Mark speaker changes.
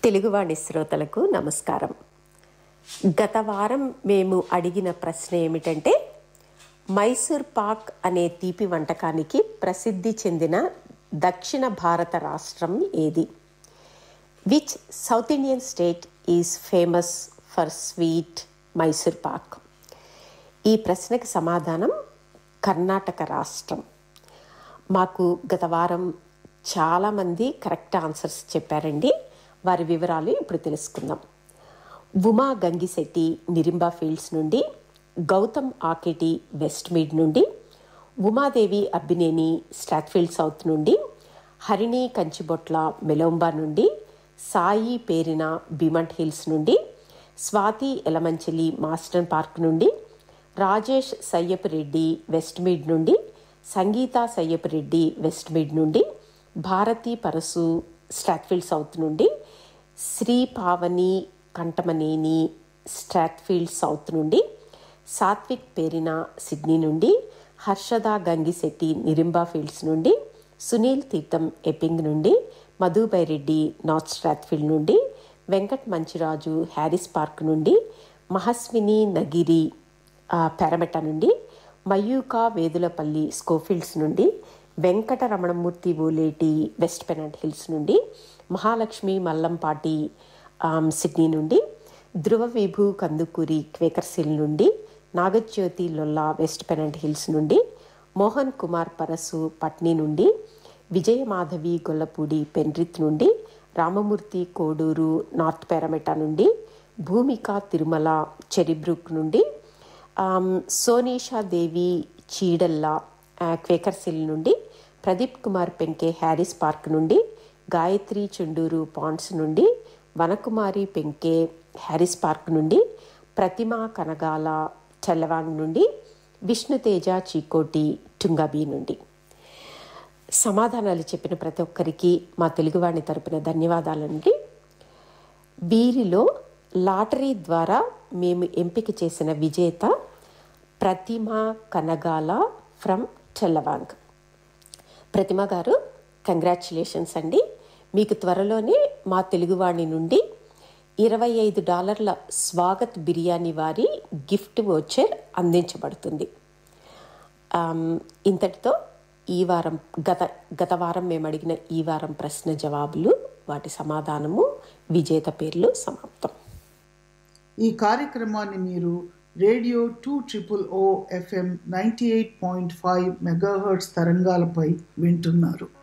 Speaker 1: తెలుగువాణి శ్రోతలకు నమస్కారం గత వారం మేము అడిగిన ప్రశ్న ఏమిటంటే మైసూర్ పాక్ అనే తీపి వంటకానికి ప్రసిద్ధి చెందిన దక్షిణ భారత రాష్ట్రం ఏది which south Indian state is famous for sweet Mysore pak ఈ ప్రశ్నకి సమాధానం కర్ణాటక రాష్ట్రం మాకు గత వారం చాలామంది కరెక్ట్ ఆన్సర్స్ చెప్పారండి వారి వివరాలు ఇప్పుడు తెలుసుకుందాం ఉమా గంగిశెట్టి నిరింబా ఫీల్డ్స్ నుండి గౌతమ్ ఆకెటి వెస్ట్ మీడ్ నుండి ఉమాదేవి అబ్బినేని స్ట్రాత్ఫీల్డ్ సౌత్ నుండి హరిణి కంచిబొట్ల మెలోంబా నుండి సాయి పేరిన బిమంట్ హిల్స్ నుండి స్వాతి ఎలమంచిలి మాస్టన్ పార్క్ నుండి రాజేష్ సయ్యప్ రెడ్డి వెస్ట్ మీడ్ నుండి సంగీత సయ్యప్ రెడ్డి వెస్ట్ మీడ్ నుండి భారతి పరసు స్ట్రాత్ఫీల్డ్ సౌత్ నుండి శ్రీ పావని కంటమనేని స్ట్రాత్ఫీల్డ్ సౌత్ నుండి సాత్విక్ పేరిన సిడ్నీ నుండి హర్షద గంగిశెట్టి నిరింబా ఫీల్డ్స్ నుండి సునీల్ తీర్థం ఎపింగ్ నుండి మధుబై రెడ్డి నార్త్ స్ట్రాత్ఫీల్డ్ నుండి వెంకట్ మంచిరాజు హ్యారిస్ పార్క్ నుండి మహస్విని నగిరి ఆ, పెరమెట నుండి మయూక వేదులపల్లి స్కోఫీల్డ్స్ నుండి Venkata Ramanamurthy Oleti west Pennant Hills నుండి మహాలక్ష్మి మల్లంపాటి ఆమ్, సిడ్నీ నుండి ధృవ విభు కందుకూరి క్వేకర్సిల్ నుండి Nagajyothi Lolla west Pennant Hills నుండి మోహన్ కుమార్ పరసు పట్నీ నుండి విజయమాధవి గొల్లపూడి పెన్రిత్ నుండి రామమూర్తి కోడూరు నార్త్ పెరమెట నుండి భూమిక తిరుమల చెరిబ్రూక్ నుండి ఆమ్, సోనీషా దేవి చీడల్లా ఆ, క్వేకర్సిల్ నుండి ప్రదీప్ కుమార్ పెంకే హ్యారిస్ పార్క్ నుండి గాయత్రి చెండూరు పాండ్స్ నుండి వనకుమారి పెంకే హ్యారిస్ పార్క్ నుండి ప్రతిమ కనగాల చల్లవాంగ్ నుండి విష్ణుతేజ చీకోటి టుంగబీ నుండి సమాధానాలు చెప్పిన ప్రతి ఒక్కరికి మా తెలుగువాణి తరపున ధన్యవాదాలండి వీరిలో లాటరీ ద్వారా మేము ఎంపిక చేసిన విజేత ప్రతిమ కనగాల ఫ్రమ్ చెల్లవాంగ్ ప్రతిమ గారు కంగ్రాచులేషన్స్ అండి మీకు త్వరలోనే మా తెలుగువాణి నుండి ఇరవై ఐదు డాలర్ల స్వాగత్ బిర్యానీ వారి గిఫ్ట్ వోచర్ అందించబడుతుంది ఆమ్, ఇంతటితో ఈ వారం గత గత వారం మేము అడిగిన ఈ వారం ప్రశ్న జవాబులు వాటి సమాధానము విజేత పేర్లు సమాప్తం
Speaker 2: ఈ కార్యక్రమాన్ని మీరు radio two triple O FM ninety eight point five megahertz తరంగాలపై వింటున్నారు